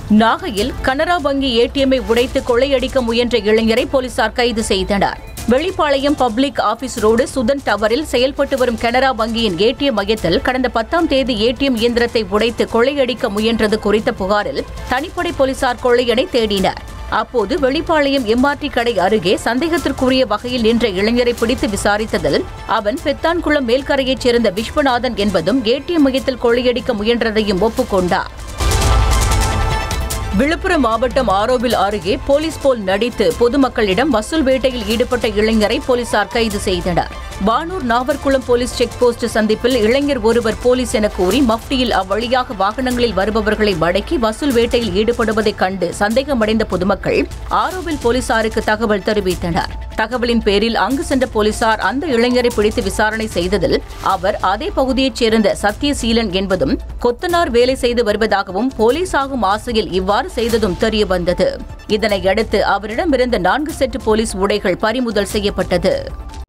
நாகையில் கனரா வங்கி ஏடிஎம்மை உடைத்து கொள்ளையடிக்க முயன்ற இளைஞரை போலீசார் கைது செய்தனர் Velipalayam public office road Sudhan டவரில் செயல்பட்டு வரும் கனரா வங்கியின் ஏடிஎம் மையத்தில் கடந்த பத்தாம் தேதி ஏடிஎம் இயந்திரத்தை உடைத்து கொள்ளையடிக்க முயன்றது குறித்த புகாரில் தனிப்படை போலீசார் கொள்ளையனை தேடினர் அப்போது வெளிப்பாளையம் எம்ஆர்டி கடை அருகே சந்தேகத்திற்குரிய வகையில் நின்ற இளைஞரை பிடித்து விசாரித்ததில் அவன் பெத்தான்குளம் மேல்கரையைச் சேர்ந்த விஸ்வநாதன் என்பதும் ஏடிஎம் மையத்தில் கொள்ளையடிக்க முயன்றதையும் ஒப்புக்கொண்டார் விழுப்புரம் மாவட்டம் ஆரோவில் அருகே போலீஸ் போல் நடித்து பொதுமக்களிடம் வசூல் வேட்டையில் ஈடுபட்ட இளைஞரை போலீசார் கைது செய்தனர் Vanur Navarkulam police check post சந்திப்பில் இளைஞர் ஒருவர் போலீஸ் என கூறி மஃப்டியில் அவ்வழியாக வாகனங்களில் வருபவர்களை மடக்கி வசூல் வேட்டையில் ஈடுபடுவதைக் கண்டு சந்தேகமடைந்த பொதுமக்கள் ஆரோவில் போலீசாருக்கு தகவல் தெரிவித்தனர் தகவலின் பேரில் அங்கு சென்ற போலீசார் அந்த இளைஞரை பிடித்து விசாரணை செய்ததில் அவர் அதே பகுதியைச் சேர்ந்த சத்யசீலன் என்பதும் கொத்தனார் வேலை செய்து வருவதாகவும் போலீஸ் ஆகும் ஆசையில் இவ்வாறு செய்ததும் தெரியவந்தது இதனையடுத்து அவரிடமிருந்த நான்கு செட்டு போலீஸ் உடைகள் பறிமுதல் செய்யப்பட்டது